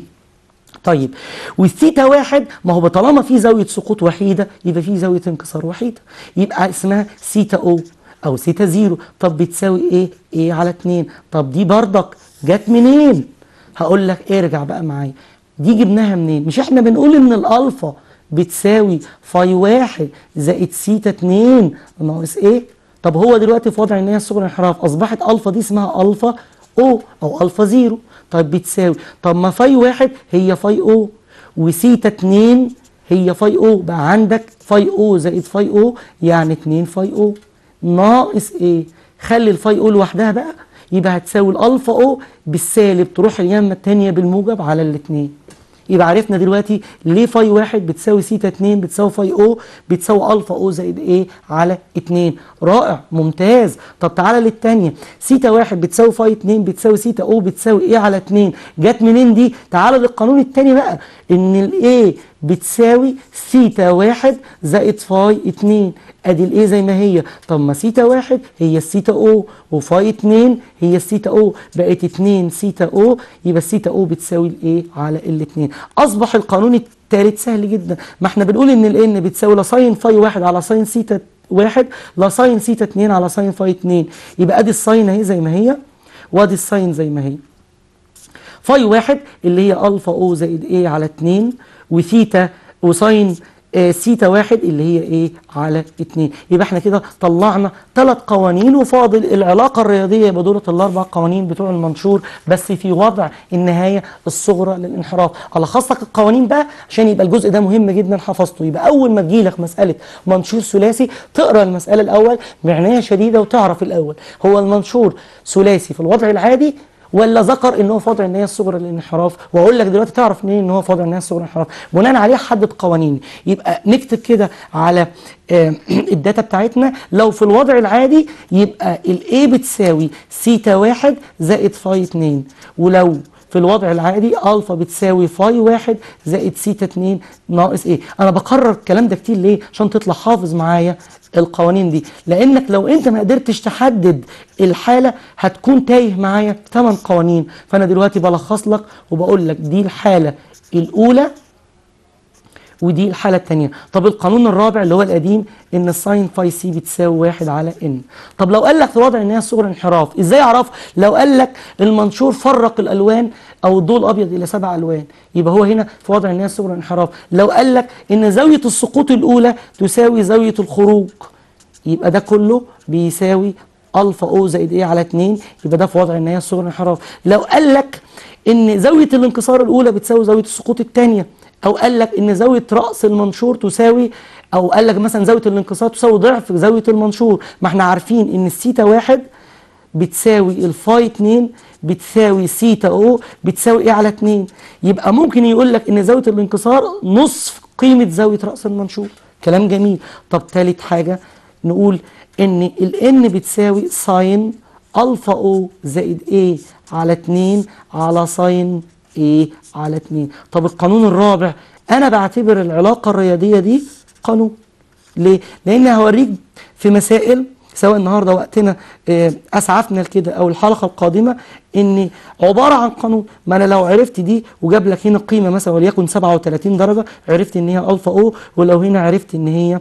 طيب والثيتا واحد ما هو طالما في زاويه سقوط وحيده يبقى في زاويه انكسار وحيده يبقى اسمها سيتا او او سيتا زيرو طب بتساوي ايه ايه على 2 طب دي بردك جت منين هقول لك ارجع بقى معايا دي جبناها منين مش احنا بنقول ان الالفا بتساوي فاي واحد زائد سيتا 2 ناقص ايه طب هو دلوقتي في وضع ان هي الصغرى انحراف اصبحت الفا دي اسمها الفا او او الفا زيرو طيب بتساوي طب ما فاي واحد هي فاي او وسيتا 2 هي فاي او بقى عندك فاي او زائد فاي او يعني 2 فاي او ناقص ايه خلي الفاي او لوحدها بقى يبقى هتساوي الالفا او بالسالب تروح اليمه الثانيه بالموجب على الاثنين يبقى عرفنا دلوقتي ليه فاي واحد بتساوي سيتا 2 بتساوي فاي او بتساوي الفا او زائد ايه على 2 رائع ممتاز طب تعالى للثانيه سيتا واحد بتساوي فاي 2 بتساوي سيتا او بتساوي ايه على 2 جت منين دي تعالى للقانون الثاني بقى ان الايه بتساوي سيتا واحد زائد فاي اتنين ادي الايه زي ما هي طب ما سيتا واحد هي السيتا او وفاي اتنين هي السيتا او بقت اتنين سيتا او يبقى السيتا او بتساوي الايه على الاتنين اصبح القانون التالت سهل جدا ما احنا بنقول ان الان بتساوي لا ساين فاي واحد على ساين سيتا واحد لا ساين سيتا اتنين على ساين فاي اتنين يبقى ادي الساين اهي زي ما هي وادي الساين زي ما هي فاي واحد اللي هي الفا او زائد ايه على 2 وثيتا وساين آه سيتا واحد اللي هي ايه على 2 يبقى احنا كده طلعنا ثلاث قوانين وفاضل العلاقه الرياضيه يبقى دولت الاربع قوانين بتوع المنشور بس في وضع النهايه الصغرى للانحراف الخص لك القوانين بقى عشان يبقى الجزء ده مهم جدا حفظته يبقى اول ما تجيلك مساله منشور ثلاثي تقرا المساله الاول بعنايه شديده وتعرف الاول هو المنشور ثلاثي في الوضع العادي ولا ذكر ان هو في وضع النهايه الصغرى للانحراف واقول لك دلوقتي تعرف منين ان هو في وضع النهايه الصغرى للانحراف بناء عليه حدد قوانين يبقى نكتب كده على آه الداتا بتاعتنا لو في الوضع العادي يبقى الاي بتساوي سيتا واحد زائد فاي اتنين ولو في الوضع العادي الفا بتساوي فاي واحد زائد سيتا اتنين ناقص ايه انا بكرر الكلام ده كتير ليه عشان تطلع حافظ معايا القوانين دي لانك لو انت ما قدرتش تحدد الحاله هتكون تايه معايا ثمان قوانين فانا دلوقتي بلخص لك وبقول لك دي الحاله الاولى ودي الحالة الثانية طب القانون الرابع اللي هو القديم ان الساين فاي سي بتساوي واحد على ان طب لو قال لك في وضع ان هي صغر انحراف ازاي اعرف لو قال لك المنشور فرق الالوان او الضوء الابيض الى سبع الوان يبقى هو هنا في وضع ان هي صغر انحراف لو قال لك ان زاوية السقوط الاولى تساوي زاوية الخروج يبقى ده كله بيساوي الفا او زائد ايه على 2 يبقى ده في وضع ان هي صغر انحراف لو قال لك ان زاوية الانكسار الاولى بتساوي زاوية السقوط الثانية او قال لك ان زاويه راس المنشور تساوي او قال لك مثلا زاويه الانكسار تساوي ضعف زاويه المنشور ما احنا عارفين ان السيتا واحد بتساوي الفاي 2 بتساوي سيتا او بتساوي ايه على 2 يبقى ممكن يقول لك ان زاويه الانكسار نصف قيمه زاويه راس المنشور كلام جميل طب ثالث حاجه نقول ان الان بتساوي ساين الفا او زائد ايه على 2 على ساين ايه على 2 طب القانون الرابع انا بعتبر العلاقه الرياضيه دي قانون ليه لان هوريك في مسائل سواء النهارده وقتنا اسعفنا لكده او الحلقه القادمه ان عباره عن قانون ما انا لو عرفت دي وجاب لك هنا قيمه مثلا وليكن 37 درجه عرفت ان هي الفا او ولو هنا عرفت ان هي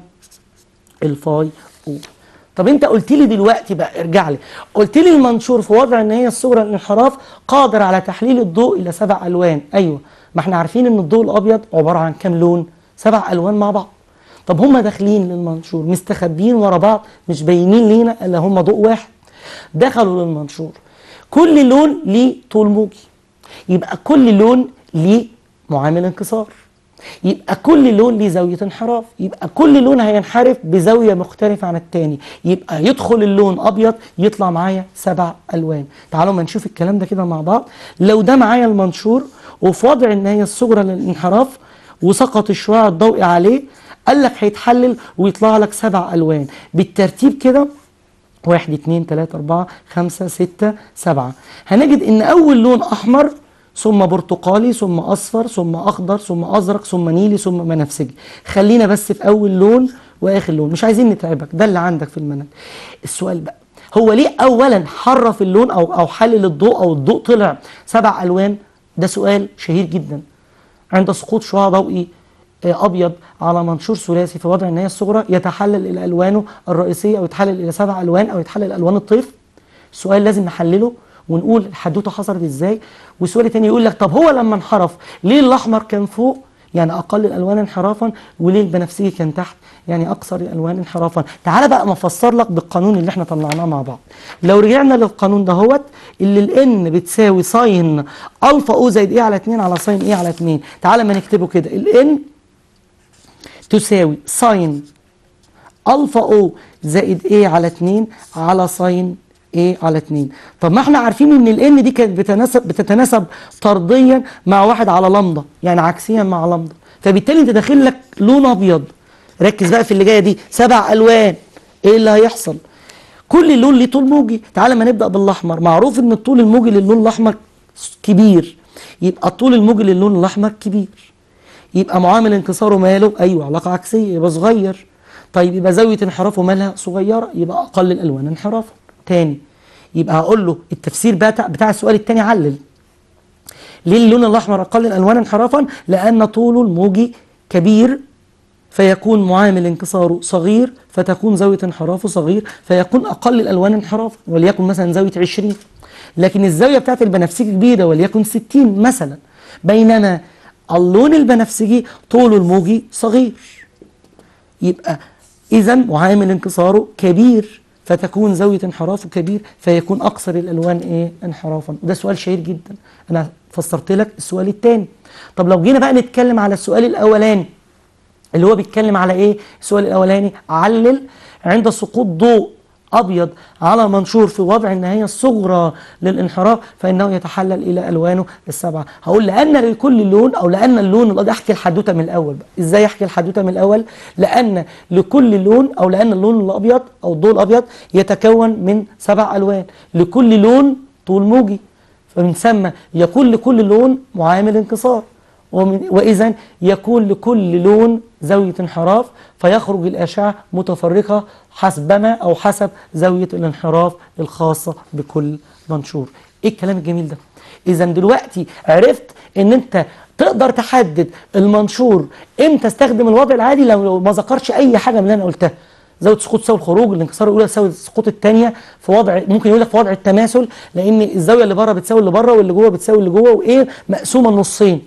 الفاي او طب انت قلت لي دلوقتي بقى ارجع لي قلت لي المنشور في وضع ان هي الصغرى الانحراف قادر على تحليل الضوء الى سبع الوان ايوه ما احنا عارفين ان الضوء الابيض عباره عن كام لون سبع الوان مع بعض طب هم داخلين للمنشور مستخبيين ورا بعض مش باينين لينا الا هم ضوء واحد دخلوا للمنشور كل لون ليه طول موجي يبقى كل لون ليه معامل انكسار يبقى كل لون ليه زاوية انحراف يبقى كل لون هينحرف بزاوية مختلفة عن التاني يبقى يدخل اللون أبيض يطلع معايا سبع ألوان تعالوا ما نشوف الكلام ده كده مع بعض لو ده معايا المنشور وفي وضع ان هي الصغرى للانحراف وسقط الشعاع الضوئي عليه قال لك هيتحلل ويطلع لك سبع ألوان بالترتيب كده واحد اتنين تلاتة أربعة خمسة ستة سبعة هنجد إن أول لون أحمر ثم برتقالي ثم اصفر ثم اخضر ثم ازرق ثم نيلي ثم بنفسجي خلينا بس في اول لون واخر لون مش عايزين نتعبك ده اللي عندك في المنهج السؤال بقى هو ليه اولا حرف اللون او او حلل الضوء او الضوء طلع سبع الوان ده سؤال شهير جدا عند سقوط شعاع ضوئي ابيض على منشور ثلاثي في وضع النهايه الصغرى يتحلل الى الوانه الرئيسيه او يتحلل الى سبع الوان او يتحلل الوان الطيف السؤال لازم نحلله ونقول الحدوته حصلت ازاي والسؤال التاني يقول لك طب هو لما انحرف ليه الاحمر كان فوق يعني اقل الالوان انحرافا وليه البنفسجي كان تحت يعني اكثر الالوان انحرافا تعال بقى مفسر لك بالقانون اللي احنا طلعناه مع بعض لو رجعنا للقانون دهوت اللي الان بتساوي ساين الفا او زائد ايه على 2 على ساين ايه على 2 تعال ما نكتبه كده الان تساوي ساين الفا او زائد ايه على 2 على ساين ايه على 2 طب ما احنا عارفين ان الان دي كانت بتتناسب بتتناسب طرديا مع واحد على لمضه يعني عكسيا مع لمضه فبالتالي انت داخل لك لون ابيض ركز بقى في اللي جايه دي سبع الوان ايه اللي هيحصل كل لون ليه طول موجي تعالى ما نبدا بالاحمر معروف ان الطول الموجي للون الاحمر كبير يبقى الطول الموجي للون الاحمر كبير يبقى معامل انكساره ماله ايوه علاقه عكسيه يبقى صغير طيب يبقى زاويه انحرافه مالها صغيره يبقى اقل الالوان انحرافا تاني يبقى هقول له التفسير بتاع بتاع السؤال التاني علل ليه اللون الاحمر اقل الالوان انحرافا لان طوله الموجي كبير فيكون معامل انكساره صغير فتكون زاويه انحرافه صغير فيكون اقل الالوان انحرافا وليكن مثلا زاويه 20 لكن الزاويه بتاعت البنفسجي كبيره وليكن 60 مثلا بينما اللون البنفسجي طوله الموجي صغير يبقى اذا معامل انكساره كبير فتكون زاويه انحرافه كبير فيكون اقصر الالوان ايه انحرافا وده سؤال شهير جدا انا فسرت لك السؤال الثاني طب لو جينا بقى نتكلم على السؤال الاولاني اللي هو بيتكلم على ايه السؤال الاولاني علل عند سقوط ضوء ابيض على منشور في وضع النهايه الصغرى للانحراف فانه يتحلل الى الوانه السبعه هقول لان لكل لون او لان اللون الابيض احكي الحدوته من الاول بقى ازاي احكي الحدوته من الاول لان لكل لون او لان اللون الابيض او الضوء الابيض يتكون من سبع الوان لكل لون طول موجي فمن ثم يكون لكل لون معامل انكسار وإذا يكون لكل لون زاوية انحراف فيخرج الأشعة متفرقة حسبما أو حسب زاوية الانحراف الخاصة بكل منشور إيه الكلام الجميل ده إذا دلوقتي عرفت إن أنت تقدر تحدد المنشور امتى استخدم الوضع العادي لو ما ذكرش اي حاجه من اللي انا قلتها زاويه سقوط تساوي الخروج الانكسار الاولى تساوي السقوط الثانيه في وضع ممكن يقول لك في وضع التماثل لان الزاويه اللي بره بتساوي اللي بره واللي جوه بتساوي اللي جوه وايه مقسومه نصين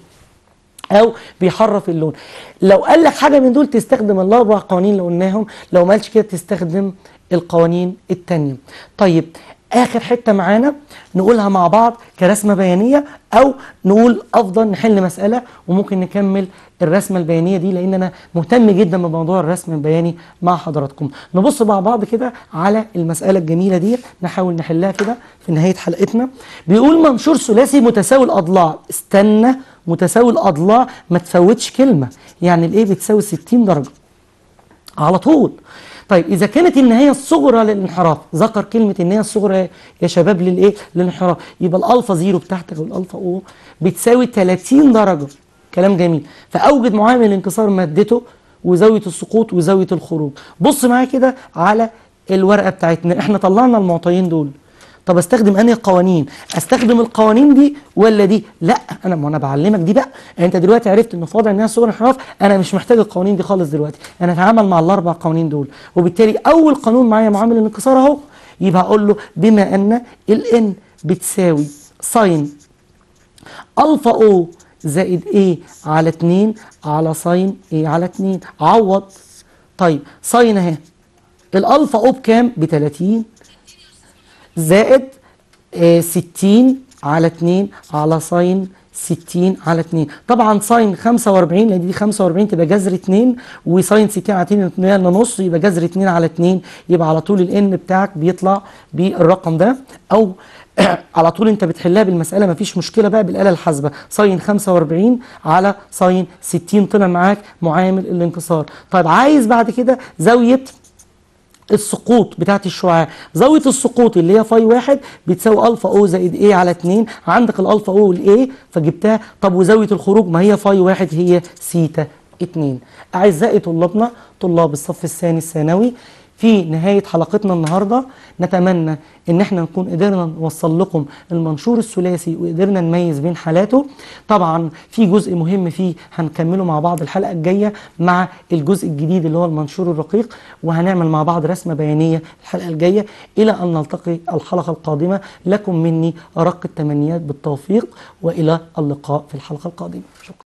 او بيحرف اللون لو قال لك حاجه من دول تستخدم الاربع قوانين اللي قلناهم لو ما قالش كده تستخدم القوانين التانية طيب اخر حته معانا نقولها مع بعض كرسمه بيانيه او نقول افضل نحل مساله وممكن نكمل الرسمه البيانيه دي لان انا مهتم جدا بموضوع الرسم البياني مع حضراتكم نبص مع بعض كده على المساله الجميله دي نحاول نحلها كده في نهايه حلقتنا بيقول منشور ثلاثي متساوي الاضلاع استنى متساوي الاضلاع ما تفوتش كلمه يعني الايه بتساوي 60 درجه على طول طيب اذا كانت النهايه الصغرى للانحراف ذكر كلمه النهايه الصغرى يا شباب للايه للانحراف يبقى الالفا زيرو بتاعتك او الالفا او بتساوي 30 درجه كلام جميل فاوجد معامل انكسار مادته وزاويه السقوط وزاويه الخروج بص معايا كده على الورقه بتاعتنا احنا طلعنا المعطيين دول طب استخدم انهي قوانين استخدم القوانين دي ولا دي لا انا ما انا بعلمك دي بقى يعني انت دلوقتي عرفت ان في وضع الناس صور انحراف انا مش محتاج القوانين دي خالص دلوقتي انا اتعامل مع الاربع قوانين دول وبالتالي اول قانون معايا معامل الانكسار اهو يبقى اقول له بما ان الان بتساوي ساين الفا او زائد ايه على 2 على ساين ايه على 2 عوض طيب ساين اهي الالفا او بكام ب 30 زائد آه 60 على 2 على ساين 60 على 2 طبعا ساين 45 لان دي 45 تبقى جذر 2 وساين 60 على 2 2 نص يبقى جذر 2 على 2 يبقى على طول الان بتاعك بيطلع بالرقم ده او على طول انت بتحلها بالمساله مفيش مشكله بقى بالاله الحاسبه ساين 45 على ساين 60 طلع معاك معامل الانكسار طيب عايز بعد كده زاويه السقوط بتاعت الشعاع زاويه السقوط اللي هي فاي واحد بتساوي الفا او زائد ايه على 2 عندك الالفا او والايه فجبتها طب وزاويه الخروج ما هي فاي واحد هي سيتا 2 اعزائي طلابنا طلاب الصف الثاني الثانوي في نهاية حلقتنا النهاردة نتمنى ان احنا نكون قدرنا نوصل لكم المنشور الثلاثي وقدرنا نميز بين حالاته طبعا في جزء مهم فيه هنكمله مع بعض الحلقة الجاية مع الجزء الجديد اللي هو المنشور الرقيق وهنعمل مع بعض رسمة بيانية الحلقة الجاية الى ان نلتقي الحلقة القادمة لكم مني ارق التمنيات بالتوفيق والى اللقاء في الحلقة القادمة شكرا